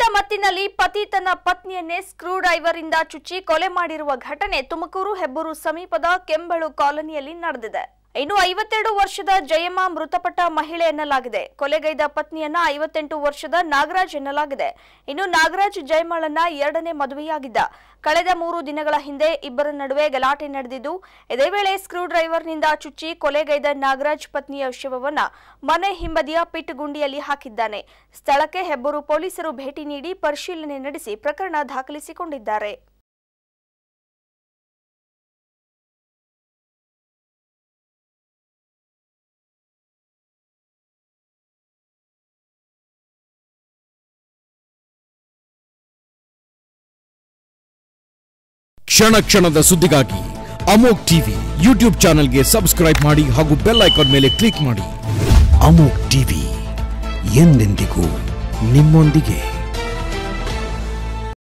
ಕುಡಿದ ಮತ್ತಿನಲ್ಲಿ ಪತಿ ತನ್ನ ಪತ್ನಿಯನ್ನೇ ಸ್ಕ್ರೂ ಡ್ರೈವರ್ ಇಂದ ಚುಚ್ಚಿ ಕೊಲೆ ಮಾಡಿರುವ ಘಟನೆ ತುಮಕೂರು ಹೆಬ್ಬೂರು ಸಮೀಪದ ಕೆಂಬಳು ಕಾಲೋನಿಯಲ್ಲಿ ನಡೆದಿದೆ ಇನ್ನು ಐವತ್ತೆರಡು ವರ್ಷದ ಜಯಮ್ಮ ಮೃತಪಟ್ಟ ಮಹಿಳೆ ಎನ್ನಲಾಗಿದೆ ಕೊಲೆಗೈದ ಪತ್ನಿಯನ್ನ ಐವತ್ತೆಂಟು ವರ್ಷದ ನಾಗರಾಜ್ ಎನ್ನಲಾಗಿದೆ ಇನ್ನು ನಾಗರಾಜ್ ಜಯಮ್ಮಳನ್ನ ಎರಡನೇ ಮದುವೆಯಾಗಿದ್ದ ಕಳೆದ ಮೂರು ದಿನಗಳ ಹಿಂದೆ ಇಬ್ಬರ ನಡುವೆ ಗಲಾಟೆ ನಡೆದಿದ್ದು ಇದೇ ವೇಳೆ ಸ್ಕ್ರೂ ಡ್ರೈವರ್ನಿಂದ ಚುಚ್ಚಿ ಕೊಲೆಗೈದ ನಾಗರಾಜ್ ಪತ್ನಿಯ ಶವವನ್ನ ಮನೆ ಹಿಂಬದಿಯ ಪಿಟ್ ಗುಂಡಿಯಲ್ಲಿ ಹಾಕಿದ್ದಾನೆ ಸ್ಥಳಕ್ಕೆ ಹೆಬ್ಬೂರು ಪೊಲೀಸರು ಭೇಟಿ ನೀಡಿ ಪರಿಶೀಲನೆ ನಡೆಸಿ ಪ್ರಕರಣ ದಾಖಲಿಸಿಕೊಂಡಿದ್ದಾರೆ ಕ್ಷಣ ಕ್ಷಣದ ಸುದ್ದಿಗಾಗಿ ಅಮೋಕ್ ಟಿವಿ ಯೂಟ್ಯೂಬ್ ಚಾನೆಲ್ಗೆ ಸಬ್ಸ್ಕ್ರೈಬ್ ಮಾಡಿ ಹಾಗೂ ಬೆಲ್ ಐಕಾನ್ ಮೇಲೆ ಕ್ಲಿಕ್ ಮಾಡಿ ಅಮೋಕ್ ಟಿವಿ ಎಂದೆಂದಿಗೂ ನಿಮ್ಮೊಂದಿಗೆ